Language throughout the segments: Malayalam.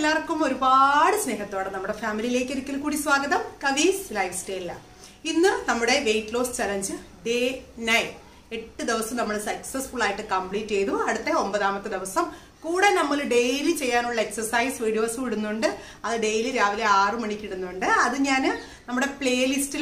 എല്ലാവർക്കും ഒരുപാട് സ്നേഹത്തോടെ നമ്മുടെ ഫാമിലിയിലേക്ക് ഒരിക്കൽ കൂടി സ്വാഗതം കവീസ് ലൈഫ് സ്റ്റൈലിലാണ് ഇന്ന് നമ്മുടെ weight loss challenge day nine എട്ട് ദിവസം നമ്മൾ സക്സസ്ഫുൾ ആയിട്ട് കംപ്ലീറ്റ് ചെയ്തു അടുത്ത ഒമ്പതാമത്തെ ദിവസം കൂടെ നമ്മൾ ഡെയിലി ചെയ്യാനുള്ള എക്സസൈസ് വീഡിയോസും ഇടുന്നുണ്ട് അത് ഡെയിലി രാവിലെ ആറു മണിക്ക് ഇടുന്നുണ്ട് അത് ഞാൻ നമ്മുടെ പ്ലേലിസ്റ്റിൽ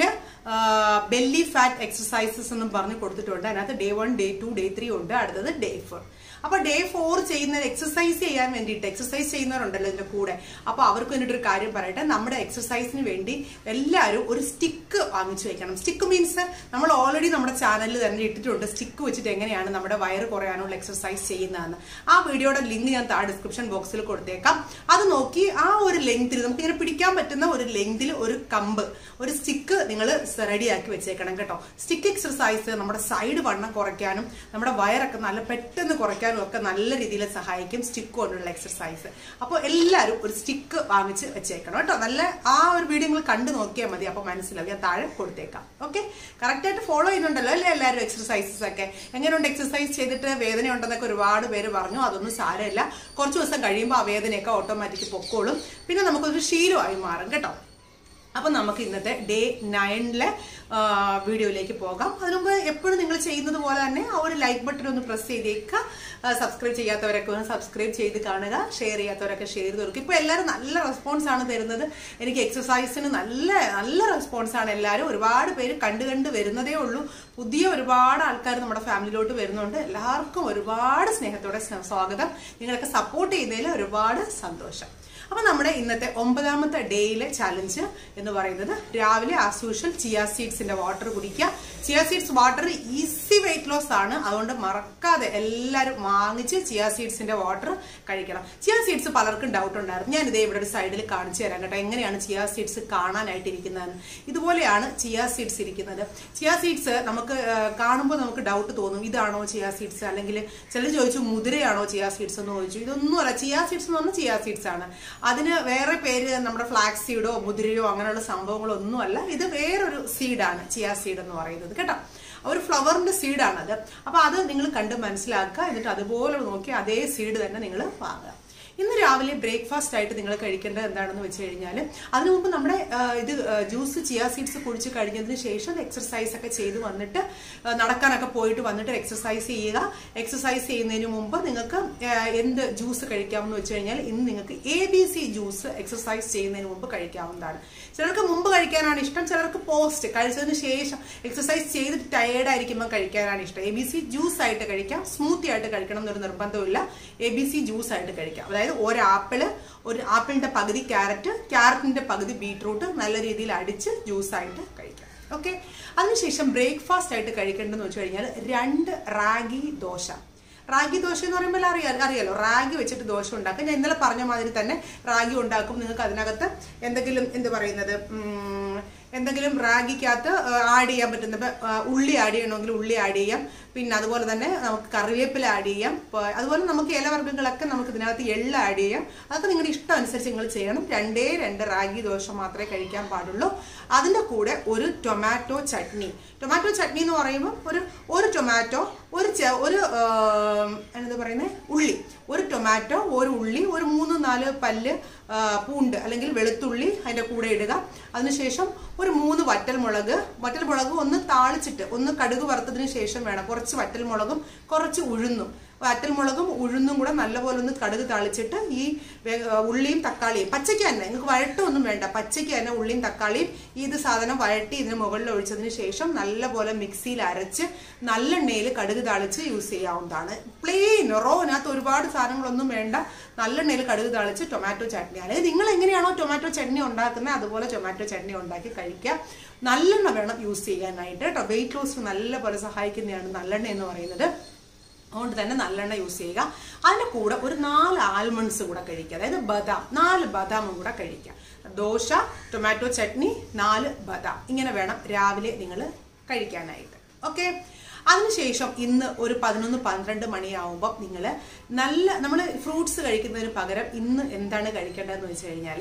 ബെല്ലി ഫാറ്റ് എക്സസൈസസ് എന്നും പറഞ്ഞ് കൊടുത്തിട്ടുണ്ട് അതിനകത്ത് day one day two day three ഉണ്ട് അടുത്തത് ഡേ ഫോർ അപ്പൊ ഡേ ഫോർ ചെയ്യുന്ന എക്സസൈസ് ചെയ്യാൻ വേണ്ടിയിട്ട് എക്സസൈസ് ചെയ്യുന്നവരുണ്ടല്ലോ ഇതിന്റെ കൂടെ അപ്പൊ അവർക്ക് വേണ്ടിയിട്ട് ഒരു കാര്യം പറയട്ടെ നമ്മുടെ എക്സസൈസിന് വേണ്ടി എല്ലാവരും ഒരു സ്റ്റിക്ക് വാങ്ങിച്ചു വെക്കണം സ്റ്റിക്ക് മീൻസ് നമ്മൾ ഓൾറെഡി നമ്മുടെ ചാനലിൽ തന്നെ ഇട്ടിട്ടുണ്ട് സ്റ്റിക്ക് വെച്ചിട്ട് എങ്ങനെയാണ് നമ്മുടെ വയറ് കുറയാനുള്ള എക്സസൈസ് ചെയ്യുന്നതെന്ന് ആ വീഡിയോയുടെ ലിങ്ക് ഞാൻ താഴെ ഡിസ്ക്രിപ്ഷൻ ബോക്സിൽ കൊടുത്തേക്കാം അത് നോക്കി ആ ഒരു ലെങ്തിൽ നമുക്ക് ഇങ്ങനെ പിടിക്കാൻ പറ്റുന്ന ഒരു ലെങ്തിൽ ഒരു കമ്പ് ഒരു സ്റ്റിക്ക് നിങ്ങൾ റെഡിയാക്കി വെച്ചേക്കണം കേട്ടോ സ്റ്റിക്ക് എക്സസൈസ് നമ്മുടെ സൈഡ് വണ്ണം കുറയ്ക്കാനും നമ്മുടെ വയറൊക്കെ നല്ല പെട്ടെന്ന് കുറയ്ക്കാനും ഒക്കെ നല്ല രീതിയിൽ സഹായിക്കും സ്റ്റിക്ക് കൊണ്ടുള്ള എക്സസൈസ് അപ്പോൾ എല്ലാവരും ഒരു സ്റ്റിക്ക് വാങ്ങിച്ച് വെച്ചേക്കണം കേട്ടോ നല്ല ആ ഒരു വീഡിയോ നിങ്ങൾ കണ്ടു നോക്കിയാൽ മതി അപ്പോൾ മനസ്സിലാവും ഞാൻ താഴെ കൊടുത്തേക്കാം ഓക്കെ കറക്റ്റായിട്ട് ഫോളോ ചെയ്യുന്നുണ്ടല്ലോ അല്ലേ എല്ലാവരും എക്സസൈസസ് ഒക്കെ എങ്ങനെയുണ്ട് എക്സസൈസ് ചെയ്തിട്ട് വേദന ഉണ്ടെന്നൊക്കെ ഒരുപാട് പേര് പറഞ്ഞു അതൊന്നും സാരമില്ല കുറച്ച് ദിവസം കഴിയുമ്പോൾ ആ വേദനയൊക്കെ ഓട്ടോമാറ്റിക് പൊക്കോളും പിന്നെ നമുക്കൊരു ശീലമായി മാറും കേട്ടോ അപ്പം നമുക്ക് ഇന്നത്തെ ഡേ നയനിലെ വീഡിയോയിലേക്ക് പോകാം അതിനുമുമ്പ് എപ്പോഴും നിങ്ങൾ ചെയ്യുന്നത് പോലെ തന്നെ ആ ഒരു ലൈക്ക് ബട്ടൺ ഒന്ന് പ്രസ് ചെയ്തേക്കുക സബ്സ്ക്രൈബ് ചെയ്യാത്തവരൊക്കെ ഒന്ന് സബ്സ്ക്രൈബ് ചെയ്ത് കാണുക ഷെയർ ചെയ്യാത്തവരൊക്കെ ഷെയർ ചെയ്ത് കൊടുക്കുക ഇപ്പോൾ എല്ലാവരും നല്ല റെസ്പോൺസ് ആണ് തരുന്നത് എനിക്ക് എക്സസൈസിന് നല്ല നല്ല റെസ്പോൺസ് ആണ് എല്ലാവരും ഒരുപാട് പേര് കണ്ടു കണ്ട് വരുന്നതേ ഉള്ളൂ പുതിയ ഒരുപാട് ആൾക്കാർ നമ്മുടെ ഫാമിലിയിലോട്ട് വരുന്നുണ്ട് എല്ലാവർക്കും ഒരുപാട് സ്നേഹത്തോടെ സ്വാഗതം നിങ്ങളൊക്കെ സപ്പോർട്ട് ചെയ്യുന്നതിൽ ഒരുപാട് സന്തോഷം അപ്പൊ നമ്മുടെ ഇന്നത്തെ ഒമ്പതാമത്തെ ഡേയിലെ ചലഞ്ച് എന്ന് പറയുന്നത് രാവിലെ ആസ് യൂഷ്വൽ ചിയ സീഡ്സിന്റെ വാട്ടർ കുടിക്കുക chia seeds water easy weight loss ആണ് അതുകൊണ്ട് മറക്കാതെ എല്ലാവരും വാങ്ങിച്ച് ചിയ സീഡ്സിന്റെ വാട്ടർ കഴിക്കണം ചിയ സീഡ്സ് പലർക്കും ഡൗട്ട് ഉണ്ടായിരുന്നു ഞാൻ ഇതേ ഇവിടെ ഒരു സൈഡിൽ കാണിച്ചു തരാം കേട്ടോ എങ്ങനെയാണ് ചിയ സീഡ്സ് കാണാനായിട്ട് ഇരിക്കുന്നതെന്ന് ഇതുപോലെയാണ് ചിയ സീഡ്സ് ഇരിക്കുന്നത് ചിയ സീഡ്സ് നമുക്ക് കാണുമ്പോൾ നമുക്ക് ഡൗട്ട് തോന്നും ഇതാണോ ചിയ സീഡ്സ് അല്ലെങ്കിൽ ചിലർ ചോദിച്ചു മുതിരയാണോ ചിയ സീഡ്സ് എന്ന് ചോദിച്ചു ഇതൊന്നുമല്ല ചിയ സീഡ്സ് എന്ന് പറഞ്ഞാൽ ചിയ സീഡ്സ് ആണ് അതിന് വേറെ പേര് നമ്മുടെ ഫ്ലാക്സ് സീഡോ മുതിരയോ അങ്ങനെയുള്ള സംഭവങ്ങളൊന്നുമല്ല ഇത് വേറൊരു സീഡാണ് ചിയ സീഡ് എന്ന് പറയുന്നത് കേട്ടോ ഒരു ഫ്ലവറിന്റെ സീഡാണ് അത് അപ്പൊ അത് നിങ്ങൾ കണ്ട് മനസ്സിലാക്കുക എന്നിട്ട് അതുപോലെ നോക്കി അതേ സീഡ് തന്നെ നിങ്ങൾ വാങ്ങുക ഇന്ന് രാവിലെ ബ്രേക്ക്ഫാസ്റ്റ് ആയിട്ട് നിങ്ങൾ കഴിക്കേണ്ടത് എന്താണെന്ന് വെച്ച് കഴിഞ്ഞാൽ അതിനു മുമ്പ് നമ്മുടെ ഇത് ജ്യൂസ് ചിയ സീഡ്സ് കുടിച്ച് കഴിഞ്ഞതിന് ശേഷം എക്സർസൈസ് ഒക്കെ ചെയ്ത് വന്നിട്ട് നടക്കാനൊക്കെ പോയിട്ട് വന്നിട്ട് എക്സർസൈസ് ചെയ്യുക എക്സർസൈസ് ചെയ്യുന്നതിന് മുമ്പ് നിങ്ങൾക്ക് എന്ത് ജ്യൂസ് കഴിക്കാമെന്ന് വെച്ച് കഴിഞ്ഞാൽ ഇന്ന് നിങ്ങൾക്ക് A B C juice exercise ചെയ്യുന്നതിന് മുമ്പ് കഴിക്കാവുന്നതാണ് ചിലർക്ക് മുമ്പ് കഴിക്കാനാണ് ഇഷ്ടം ചിലർക്ക് പോസ്റ്റ് കഴിച്ചതിന് ശേഷം എക്സർസൈസ് ചെയ്തിട്ട് ടയേർഡ് ആയിരിക്കുമ്പോൾ കഴിക്കാനാണ് ഇഷ്ടം എ ബി സി ജ്യൂസ് ആയിട്ട് കഴിക്കാം സ്മൂത്തി ആയിട്ട് കഴിക്കണം എന്നൊരു നിർബന്ധമില്ല എ ബി സി ജ്യൂസ് ആയിട്ട് കഴിക്കാം അതായത് ഒരു ആപ്പിള് ഒരു ആപ്പിളിന്റെ പകുതി ക്യാരറ്റ് ക്യാരറ്റിന്റെ പകുതി ബീട്രൂട്ട് നല്ല രീതിയിൽ അടിച്ച് ജ്യൂസ് ആയിട്ട് കഴിക്കാം ഓക്കെ അതിനുശേഷം ബ്രേക്ക്ഫാസ്റ്റ് ആയിട്ട് കഴിക്കേണ്ടതെന്ന് വെച്ച് കഴിഞ്ഞാൽ രണ്ട് റാഗി ദോശ റാഗി ദോശ എന്ന് പറയുമ്പോൾ അറിയാം അറിയാലോ റാഗി വെച്ചിട്ട് ദോശ ഉണ്ടാക്കും ഞാൻ ഇന്നലെ പറഞ്ഞ മാതിരി തന്നെ റാഗി ഉണ്ടാക്കും നിങ്ങൾക്ക് അതിനകത്ത് എന്തെങ്കിലും എന്ത് പറയുന്നത് എന്തെങ്കിലും റാഗിക്കകത്ത് ആഡ് ചെയ്യാൻ പറ്റുന്ന ഉള്ളി ആഡ് ചെയ്യണമെങ്കിൽ ഉള്ളി ആഡ് ചെയ്യാം പിന്നെ അതുപോലെ തന്നെ നമുക്ക് കറിവേപ്പില ആഡ് ചെയ്യാം അതുപോലെ നമുക്ക് ഇലവർഗ്ഗങ്ങളൊക്കെ നമുക്ക് ഇതിനകത്ത് എള്ള് ആഡ് ചെയ്യാം അതൊക്കെ നിങ്ങളുടെ ഇഷ്ടം അനുസരിച്ച് നിങ്ങൾ ചെയ്യണം രണ്ടേ രണ്ട് റാഗി ദോശ മാത്രമേ കഴിക്കാൻ പാടുള്ളൂ അതിൻ്റെ കൂടെ ഒരു ടൊമാറ്റോ ചട്നി ടൊമാറ്റോ ചട്നി എന്ന് പറയുമ്പോൾ ഒരു ഒരു ടൊമാറ്റോ ഒരു ഒരു എന്താ പറയുന്നത് ഉള്ളി ഒരു ടൊമാറ്റോ ഒരു ഉള്ളി ഒരു മൂന്ന് നാല് പല്ല് പൂണ്ട് അല്ലെങ്കിൽ വെളുത്തുള്ളി അതിൻ്റെ കൂടെ ഇടുക അതിനുശേഷം ഒരു മൂന്ന് വറ്റൽമുളക് വറ്റൽമുളക് ഒന്ന് താളിച്ചിട്ട് ഒന്ന് കടുക് വറുത്തതിന് ശേഷം വേണം കുറച്ച് വറ്റൽമുളകും കുറച്ച് ഉഴുന്നും വറ്റൽമുളകും ഉഴുന്നും കൂടെ നല്ലപോലെ ഒന്ന് കടുക് താളിച്ചിട്ട് ഈ ഉള്ളിയും തക്കാളിയും പച്ചയ്ക്ക് തന്നെ നിങ്ങൾക്ക് വഴട്ടൊന്നും വേണ്ട പച്ചയ്ക്ക് തന്നെ ഉള്ളിയും തക്കാളിയും ഇത് സാധനം വഴട്ടി ഇതിന് മുകളിൽ ഒഴിച്ചതിന് ശേഷം നല്ലപോലെ മിക്സിയിൽ അരച്ച് നല്ലെണ്ണയിൽ കടുക് താളിച്ച് യൂസ് ചെയ്യാവുന്നതാണ് പ്ലെയിൻ റോനകത്ത് ഒരുപാട് സാധനങ്ങളൊന്നും വേണ്ട നല്ലെണ്ണയിൽ കടുക് താളിച്ച് ടൊമാറ്റോ ചട്നി അല്ലെങ്കിൽ നിങ്ങൾ എങ്ങനെയാണോ ടൊമാറ്റോ ചട്നി ഉണ്ടാക്കുന്നത് അതുപോലെ ടൊമാറ്റോ ചട്നി ഉണ്ടാക്കി കഴിക്കുക നല്ലെണ്ണ വേണം യൂസ് ചെയ്യാനായിട്ട് കേട്ടോ വെയിറ്റ് ലോസ് നല്ലപോലെ സഹായിക്കുന്നതാണ് നല്ലെണ്ണ എന്ന് പറയുന്നത് അതുകൊണ്ട് തന്നെ നല്ലെണ്ണ യൂസ് ചെയ്യുക അതിൻ്റെ കൂടെ ഒരു നാല് ആൽമണ്ട്സ് കൂടെ കഴിക്കുക അതായത് ബദാം നാല് ബദാമും കൂടെ കഴിക്കുക ദോശ ടൊമാറ്റോ ചട്നി നാല് ബദാം ഇങ്ങനെ വേണം രാവിലെ നിങ്ങൾ കഴിക്കാനായിട്ട് ഓക്കെ അതിനുശേഷം ഇന്ന് ഒരു പതിനൊന്ന് പന്ത്രണ്ട് മണിയാവുമ്പോൾ നിങ്ങൾ നല്ല നമ്മൾ ഫ്രൂട്ട്സ് കഴിക്കുന്നതിന് പകരം ഇന്ന് എന്താണ് കഴിക്കേണ്ടതെന്ന് വെച്ച് കഴിഞ്ഞാൽ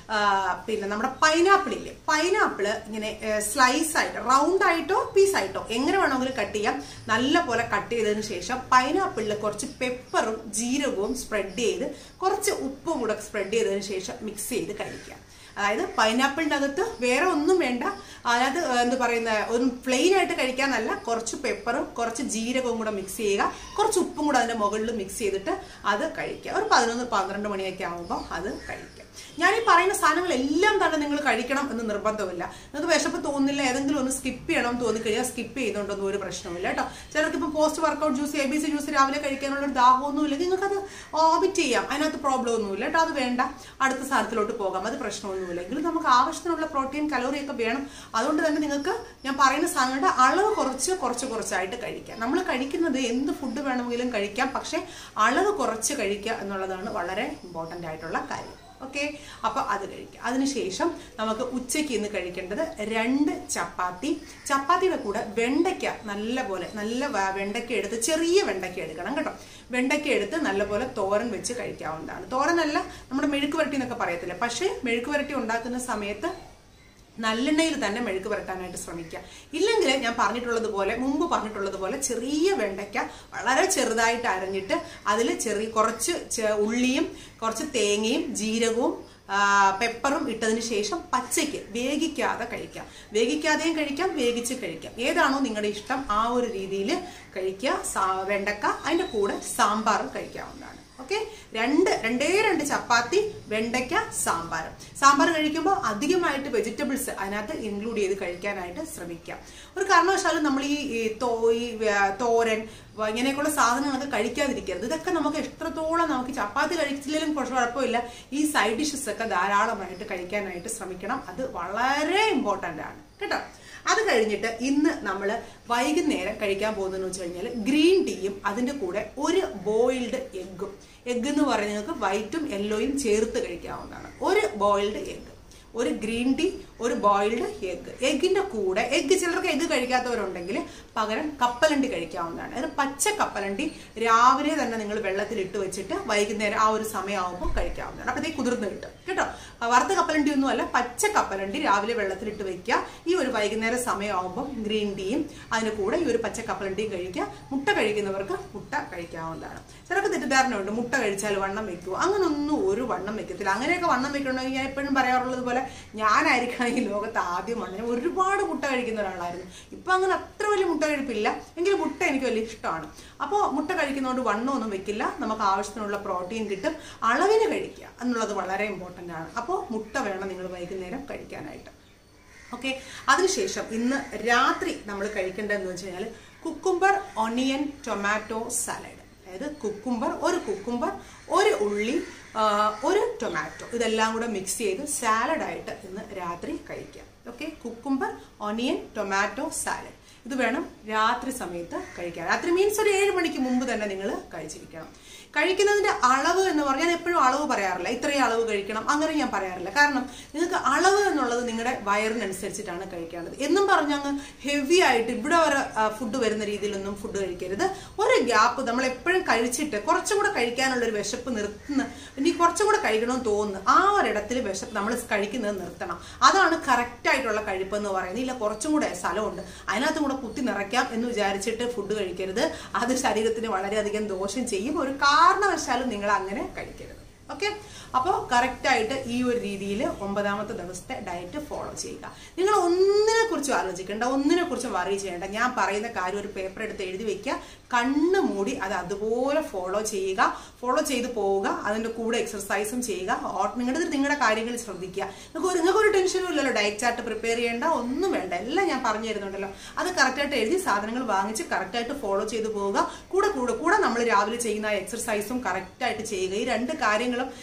പിന്നെ നമ്മുടെ പൈനാപ്പിൾ ഇല്ലേ പൈനാപ്പിൾ ഇങ്ങനെ സ്ലൈസ് ആയിട്ട് റൗണ്ട് ആയിട്ടോ പീസ് ആയിട്ടോ എങ്ങനെ വേണമെങ്കിലും കട്ട് ചെയ്യാം നല്ല പോലെ കട്ട് ചെയ്തതിന് ശേഷം പൈനാപ്പിളിൽ കുറച്ച് പെപ്പറും ജീരകവും സ്പ്രെഡ് ചെയ്ത് കുറച്ച് ഉപ്പും കൂടെ സ്പ്രെഡ് ചെയ്തതിന് ശേഷം മിക്സ് ചെയ്ത് കഴിക്കാം അതായത് പൈനാപ്പിളിൻ്റെ അകത്ത് വേറെ ഒന്നും വേണ്ട അതിനകത്ത് എന്താ പറയുന്ന ഒരു പ്ലെയിൻ ആയിട്ട് കഴിക്കാനല്ല കുറച്ച് പെപ്പറും കുറച്ച് ജീരകവും കൂടെ മിക്സ് ചെയ്യുക കുറച്ച് ഉപ്പും കൂടെ അതിൻ്റെ മുകളിൽ മിക്സ് ചെയ്തിട്ട് അത് കഴിക്കുക ഒരു പതിനൊന്ന് പന്ത്രണ്ട് മണിയൊക്കെ ആകുമ്പോൾ അത് കഴിക്കുക ഞാൻ ഈ പറയുന്ന സാധനങ്ങളെല്ലാം തന്നെ നിങ്ങൾ കഴിക്കണം എന്ന് നിർബന്ധമില്ല നിങ്ങൾക്ക് വിശപ്പ് തോന്നില്ല ഏതെങ്കിലും ഒന്ന് സ്കിപ്പ് ചെയ്യണം എന്ന് തോന്നിക്കഴിഞ്ഞാൽ സ്കിപ്പ് ചെയ്യുന്നുണ്ടൊന്നും ഒരു പ്രശ്നമില്ല കേട്ടോ ചിലർക്ക് ഇപ്പം post workout juice A B C juice രാവിലെ കഴിക്കാനുള്ള ഒരു ദാഹമൊന്നും ഇല്ലെങ്കിൽ നിങ്ങൾക്കത് ഓബിറ്റ് ചെയ്യാം അതിനകത്ത് പ്രോബ്ലം ഒന്നുമില്ല കേട്ടോ അത് വേണ്ട അടുത്ത സാധനത്തിലോട്ട് പോകാം അത് പ്രശ്നമൊന്നുമില്ല എങ്കിലും നമുക്ക് ആവശ്യത്തിനുള്ള പ്രോട്ടീൻ കലോറി ഒക്കെ വേണം അതുകൊണ്ട് തന്നെ നിങ്ങൾക്ക് ഞാൻ പറയുന്ന സാധനങ്ങളുടെ അളവ് കുറച്ച് കുറച്ച് കുറച്ചായിട്ട് കഴിക്കാം നമ്മൾ കഴിക്കുന്നത് എന്ത് ഫുഡ് വേണമെങ്കിലും കഴിക്കാം പക്ഷേ അളവ് കുറച്ച് കഴിക്കുക എന്നുള്ളതാണ് വളരെ ഇമ്പോർട്ടൻ്റ് ആയിട്ടുള്ള കാര്യം ഓക്കെ അപ്പോൾ അത് കഴിക്കുക അതിനുശേഷം നമുക്ക് ഉച്ചയ്ക്ക് ഇന്ന് കഴിക്കേണ്ടത് രണ്ട് ചപ്പാത്തി ചപ്പാത്തിയുടെ കൂടെ വെണ്ടയ്ക്ക നല്ല പോലെ നല്ല വ- വെണ്ടയ്ക്ക എടുത്ത് ചെറിയ വെണ്ടയ്ക്ക എടുക്കണം കേട്ടോ വെണ്ടയ്ക്ക എടുത്ത് നല്ലപോലെ തോരൻ വെച്ച് കഴിക്കാവുന്നതാണ് തോരനല്ല നമ്മുടെ മെഴുക്ക് വരട്ടി എന്നൊക്കെ പറയത്തില്ല പക്ഷേ മെഴുക്ക് വരട്ടി ഉണ്ടാക്കുന്ന സമയത്ത് നല്ലെണ്ണയിൽ തന്നെ മെഴുക്ക് പുരട്ടാനായിട്ട് ശ്രമിക്കുക ഇല്ലെങ്കിൽ ഞാൻ പറഞ്ഞിട്ടുള്ളത് പോലെ മുമ്പ് പറഞ്ഞിട്ടുള്ളത് പോലെ ചെറിയ വെണ്ടയ്ക്ക വളരെ ചെറുതായിട്ട് അരഞ്ഞിട്ട് അതിൽ ചെറിയ കുറച്ച് ചെ- ഉള്ളിയും കുറച്ച് തേങ്ങയും ജീരകവും ആ, പെപ്പറും ഇട്ടതിന് ശേഷം പച്ചയ്ക്ക് വേവിക്കാതെ കഴിക്കാം വേവിക്കാതെയും കഴിക്കാം വേവിച്ച് കഴിക്കാം ഏതാണോ നിങ്ങളുടെ ഇഷ്ടം ആ ഒരു രീതിയിൽ കഴിക്കുക സാ- വെണ്ടക്ക അതിൻ്റെ കൂടെ സാമ്പാറും കഴിക്കാവുന്നതാണ് ഓക്കെ രണ്ട് രണ്ടേ രണ്ട് ചപ്പാത്തി വെണ്ടയ്ക്ക സാമ്പാർ സാമ്പാർ കഴിക്കുമ്പോൾ അധികമായിട്ട് വെജിറ്റബിൾസ് അതിനകത്ത് ഇൻക്ലൂഡ് ചെയ്ത് കഴിക്കാനായിട്ട് ശ്രമിക്കാം ഒരു കാരണവശാലും നമ്മൾ ഈ ഈ തോ ഈ വേ- തോരൻ വ- ഇങ്ങനെയൊക്കെയുള്ള സാധനങ്ങളൊക്കെ കഴിക്കാതിരിക്കരുത് ഇതൊക്കെ നമുക്ക് എത്രത്തോളം നമുക്ക് ചപ്പാത്തി കഴിച്ചില്ലെങ്കിലും കുറച്ച് കുഴപ്പമില്ല ഈ സൈഡ് ഡിഷസ് ഒക്കെ ധാരാളമായിട്ട് കഴിക്കാനായിട്ട് ശ്രമിക്കണം അത് വളരെ ഇമ്പോർട്ടൻ്റ് ആണ് കേട്ടോ അത് കഴിഞ്ഞിട്ട് ഇന്ന് നമ്മൾ വൈകുന്നേരം കഴിക്കാൻ പോകുന്നതെന്ന് വെച്ച് കഴിഞ്ഞാൽ ഗ്രീൻ ടീയും അതിൻ്റെ കൂടെ ഒരു ബോയിൽഡ് എഗ്ഗും എഗ്ഗ് എന്ന് പറയുന്നത് നിങ്ങൾക്ക് വൈറ്റും യെല്ലോയും ചേർത്ത് കഴിക്കാവുന്നതാണ് ഒരു ബോയിൽഡ് എഗ്ഗ് ഒരു ഗ്രീൻ ടീ ഒരു ബോയിൽഡ് എഗ്ഗ് എഗ്ഗിന്റെ കൂടെ എഗ്ഗ് ചിലർക്ക് എഗ്ഗ് കഴിക്കാത്തവരുണ്ടെങ്കിൽ പകരം കപ്പലണ്ടി കഴിക്കാവുന്നതാണ് അത് പച്ച കപ്പലണ്ടി രാവിലെ തന്നെ നിങ്ങൾ വെള്ളത്തിൽ ഇട്ട് വെച്ചിട്ട് വൈകുന്നേരം ആ ഒരു സമയമാകുമ്പോൾ കഴിക്കാവുന്നതാണ് അപ്പോൾ ഇതേ കുതിർന്ന് കിട്ടും കേട്ടോ ആ വറുത്ത കപ്പലണ്ടി ഒന്നും അല്ല പച്ച കപ്പലണ്ടി രാവിലെ വെള്ളത്തിലിട്ട് വെക്കുക ഈ ഒരു വൈകുന്നേരം സമയമാകുമ്പോൾ ഗ്രീൻ ടീയും അതിന് കൂടെ ഈ ഒരു പച്ച കപ്പലണ്ടിയും കഴിക്കുക മുട്ട കഴിക്കുന്നവർക്ക് മുട്ട കഴിക്കാവുന്നതാണ് ചിലർക്ക് തെറ്റിദ്ധാരണയുണ്ട് മുട്ട കഴിച്ചാൽ വണ്ണം വെക്കുമോ അങ്ങനൊന്നും ഒരു വണ്ണം വെക്കത്തില്ല അങ്ങനെയൊക്കെ വണ്ണം വെക്കണമെങ്കിൽ ഞാൻ എപ്പോഴും പറയാറുള്ളത് പോലെ ഞാനായിരിക്കണം ഈ ലോകത്ത് ആദ്യം വന്നത് ഞാൻ ഒരുപാട് മുട്ട കഴിക്കുന്ന ഒരാളായിരുന്നു ഇപ്പൊ അങ്ങനെ അത്ര വലിയ മുട്ട കഴിപ്പില്ല എങ്കിലും മുട്ട എനിക്ക് വലിയ ഇഷ്ടമാണ് അപ്പോൾ മുട്ട കഴിക്കുന്നതുകൊണ്ട് വണ്ണമൊന്നും വെക്കില്ല നമുക്ക് ആവശ്യത്തിനുള്ള പ്രോട്ടീൻ കിട്ടും അളവിന് കഴിക്കുക എന്നുള്ളത് വളരെ ഇമ്പോർട്ടൻ്റ് ആണ് അപ്പോൾ മുട്ട വേണം നിങ്ങൾ വൈകുന്നേരം കഴിക്കാനായിട്ട് ഓക്കെ അതിനുശേഷം ഇന്ന് രാത്രി നമ്മൾ കഴിക്കേണ്ടതെന്ന് വെച്ച് കഴിഞ്ഞാൽ കുക്കുംബർ ഒണിയൻ ടൊമാറ്റോ സാലഡ് അതായത് കുക്കുംബർ ഒരു കുക്കുംബർ ഒരു ഉള്ളി ആ, ഒരു ടൊമാറ്റോ ഇതെല്ലാം കൂടെ മിക്സ് ചെയ്ത് സാലഡായിട്ട് ഇന്ന് രാത്രി കഴിക്കാം okay cucumber onion tomato salad ഇത് വേണം രാത്രി സമയത്ത് കഴിക്കാൻ രാത്രി മീൻസ് ഒരു ഏഴ് മണിക്ക് മുമ്പ് തന്നെ നിങ്ങൾ കഴിച്ചിരിക്കണം കഴിക്കുന്നതിന്റെ അളവ് എന്ന് പറഞ്ഞാൽ ഞാൻ എപ്പോഴും അളവ് പറയാറില്ല ഇത്രയും അളവ് കഴിക്കണം അങ്ങനെ ഞാൻ പറയാറില്ല കാരണം നിങ്ങൾക്ക് അളവ് എന്നുള്ളത് നിങ്ങളുടെ വയറിനനുസരിച്ചിട്ടാണ് കഴിക്കേണ്ടത് എന്നും പറഞ്ഞ് അങ്ങ് ഹെവി ആയിട്ട് ഇവിടെ വരെ ഫുഡ് വരുന്ന രീതിയിലൊന്നും ഫുഡ് കഴിക്കരുത് ഒരു ഗ്യാപ്പ് നമ്മൾ എപ്പോഴും കഴിച്ചിട്ട് കുറച്ചും കൂടെ കഴിക്കാനുള്ള ഒരു വിശപ്പ് നിർത്തുന്ന ഇനി കുറച്ചും കൂടെ കഴിക്കണമെന്ന് തോന്നുന്നു ആ ഒരിടത്തിൽ വിശപ്പ് നമ്മൾ കഴിക്കുന്നത് നിർത്തണം അതാണ് കറക്റ്റ് ആയിട്ടുള്ള കഴിപ്പ് എന്ന് പറയുന്നത് ഇല്ല കുറച്ചും കൂടെ സ്ഥലമുണ്ട് അതിനകത്തും കൂടെ കുത്തി നിറയ്ക്കാം എന്ന് വിചാരിച്ചിട്ട് ഫുഡ് കഴിക്കരുത് അത് ശരീരത്തിന് വളരെയധികം ദോഷം ചെയ്യും ഒരു കാരണവശാലും നിങ്ങൾ അങ്ങനെ കഴിക്കരുത് ഓക്കെ അപ്പോൾ കറക്റ്റായിട്ട് ഈ ഒരു രീതിയിൽ ഒമ്പതാമത്തെ ദിവസത്തെ ഡയറ്റ് ഫോളോ ചെയ്യുക നിങ്ങൾ ഒന്നിനെ കുറിച്ചും ആലോചിക്കേണ്ട ഒന്നിനെ കുറിച്ചും വറി ചെയ്യേണ്ട ഞാൻ പറയുന്ന കാര്യം ഒരു പേപ്പർ എടുത്ത് എഴുതി വെക്കുക കണ്ണ് മൂടി അത് അതുപോലെ ഫോളോ ചെയ്യുക ഫോളോ ചെയ്ത് പോവുക അതിൻ്റെ കൂടെ എക്സർസൈസും ചെയ്യുക ഓ- നിങ്ങളുടെ നിങ്ങളുടെ കാര്യങ്ങൾ ശ്രദ്ധിക്കുക നിങ്ങൾക്ക് ഒരു നിങ്ങൾക്ക് ഒരു ടെൻഷനും ഇല്ലല്ലോ ഡയറ്റ് ചാർട്ട് പ്രിപ്പയർ ചെയ്യേണ്ട ഒന്നും വേണ്ട എല്ലാം ഞാൻ പറഞ്ഞു തരുന്നുണ്ടല്ലോ അത് കറക്റ്റായിട്ട് എഴുതി സാധനങ്ങൾ വാങ്ങിച്ച് കറക്റ്റായിട്ട് ഫോളോ ചെയ്ത് പോവുക കൂടെ കൂടെ കൂടെ നമ്മൾ രാവിലെ ചെയ്യുന്ന എക്സർസൈസും കറക്റ്റായിട്ട് ചെയ്യുക ഈ രണ്ട് കാര്യങ്ങളും കറക്റ്റായിട്ട്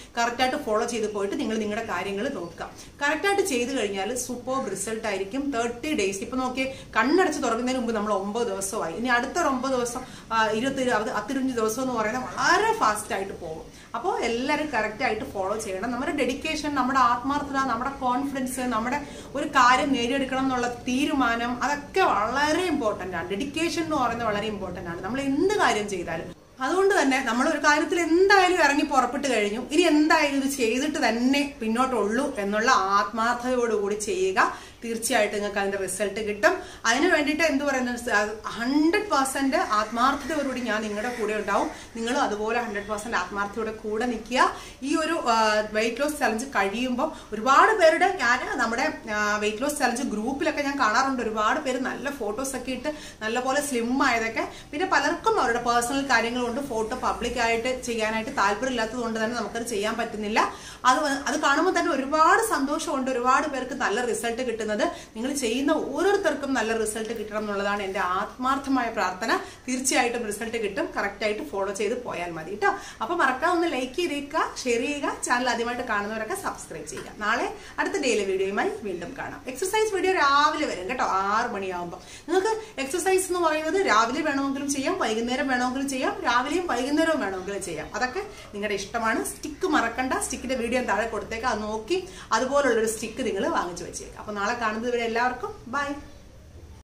കറക്റ്റായിട്ട് ഫോളോ ചെയ്ത് പോയിട്ട് നിങ്ങൾ നിങ്ങളുടെ കാര്യങ്ങൾ നോക്കുക കറക്റ്റായിട്ട് ചെയ്ത് കഴിഞ്ഞാൽ സൂപ്പർ റിസൾട്ട് ആയിരിക്കും തേർട്ടി ഡേയ്സ് ഇപ്പൊ നോക്കിയേ കണ്ണടച്ച് തുറക്കുന്നതിന് മുമ്പ് നമ്മൾ ഒമ്പത് ദിവസമായി ഇനി അടുത്ത ഒരു ഒമ്പത് ദിവസം ആ, ഇരുപത്തി ഇരുപത് പത്തിരുപഞ്ച് ദിവസം എന്ന് പറയുന്നത് വളരെ ഫാസ്റ്റ് ആയിട്ട് പോകും അപ്പോൾ എല്ലാവരും കറക്റ്റ് ആയിട്ട് ഫോളോ ചെയ്യണം നമ്മുടെ ഡെഡിക്കേഷൻ നമ്മുടെ ആത്മാർത്ഥത നമ്മുടെ കോൺഫിഡൻസ് നമ്മുടെ ഒരു കാര്യം നേടിയെടുക്കണം എന്നുള്ള തീരുമാനം അതൊക്കെ വളരെ ഇമ്പോർട്ടൻ്റ് ആണ് ഡെഡിക്കേഷൻ എന്ന് പറയുന്നത് വളരെ ഇമ്പോർട്ടൻ്റ് ആണ് നമ്മൾ എന്ത് കാര്യം ചെയ്താലും അതുകൊണ്ട് തന്നെ നമ്മൾ ഒരു കാര്യത്തിൽ എന്തായാലും ഇറങ്ങി പുറപ്പെട്ട് കഴിഞ്ഞു ഇനി എന്തായാലും ഇത് ചെയ്തിട്ട് തന്നെ പിന്നോട്ടുള്ളൂ എന്നുള്ള ആത്മാർത്ഥതയോടുകൂടി ചെയ്യുക തീർച്ചയായിട്ടും നിങ്ങൾക്ക് അതിന്റെ റിസൾട്ട് കിട്ടും അതിന് വേണ്ടിയിട്ട് എന്ത് പറയുന്നത് ഹൺഡ്രഡ് പെർസെന്റ് ആത്മാർത്ഥതയോടുകൂടി ഞാൻ നിങ്ങളുടെ കൂടെ ഉണ്ടാവും നിങ്ങളും അതുപോലെ ഹൺഡ്രഡ് പെർസെന്റ് ആത്മാർത്ഥതയോടെ കൂടെ നിൽക്കുക ഈ ഒരു വെയിറ്റ് ലോസ് ചലഞ്ച് കഴിയുമ്പോൾ ഒരുപാട് പേരുടെ ഞാൻ നമ്മുടെ വെയിറ്റ് ലോസ് ചലഞ്ച് ഗ്രൂപ്പിലൊക്കെ ഞാൻ കാണാറുണ്ട് ഒരുപാട് പേര് നല്ല ഫോട്ടോസ് ഒക്കെ ഇട്ട് നല്ലപോലെ സ്ലിം ആയതൊക്കെ പിന്നെ പലർക്കും അവരുടെ പേഴ്സണൽ കാര്യങ്ങൾ കൊണ്ട് ഫോട്ടോ പബ്ലിക് ആയിട്ട് ചെയ്യാനായിട്ട് താല്പര്യമില്ലാത്തത് കൊണ്ട് തന്നെ നമുക്കത് ചെയ്യാൻ പറ്റുന്നില്ല അത് വ- അത് കാണുമ്പോൾ തന്നെ ഒരുപാട് സന്തോഷമുണ്ട് ഒരുപാട് പേർക്ക് നല്ല റിസൾട്ട് കിട്ടുന്നത് നിങ്ങൾ ചെയ്യുന്ന ഓരോരുത്തർക്കും നല്ല റിസൾട്ട് കിട്ടണം എന്നുള്ളതാണ് എൻ്റെ ആത്മാർത്ഥമായ പ്രാർത്ഥന തീർച്ചയായിട്ടും റിസൾട്ട് കിട്ടും കറക്റ്റ് ആയിട്ട് ഫോളോ ചെയ്ത് പോയാൽ മതി കേട്ടോ അപ്പൊ മറക്കാൻ ഒന്ന് ലൈക്ക് ചെയ്തേക്കുക ഷെയർ ചെയ്യുക ചാനൽ ആദ്യമായിട്ട് കാണുന്നവരൊക്കെ സബ്സ്ക്രൈബ് ചെയ്യുക നാളെ അടുത്ത ഡെയിലി വീഡിയോയുമായി വീണ്ടും കാണാം എക്സസൈസ് വീഡിയോ രാവിലെ വരും കേട്ടോ ആറ് മണിയാകുമ്പോൾ നിങ്ങൾക്ക് എക്സസൈസ് എന്ന് പറയുന്നത് രാവിലെ വേണമെങ്കിലും ചെയ്യാം വൈകുന്നേരം വേണമെങ്കിലും ചെയ്യാം രാവിലെയും വൈകുന്നേരവും വേണമെങ്കിലും ചെയ്യാം അതൊക്കെ നിങ്ങളുടെ ഇഷ്ടമാണ് സ്റ്റിക്ക് മറക്കണ്ട സ്റ്റിക്കിന്റെ വീഡിയോ താഴെ കൊടുത്തേക്കാം അത് നോക്കി അതുപോലുള്ളൊരു സ്റ്റിക്ക് നിങ്ങൾ വാങ്ങിച്ചു വെച്ചേക്കാം അപ്പൊ നാളെ കാണുന്നത് വരെ എല്ലാവർക്കും ബൈ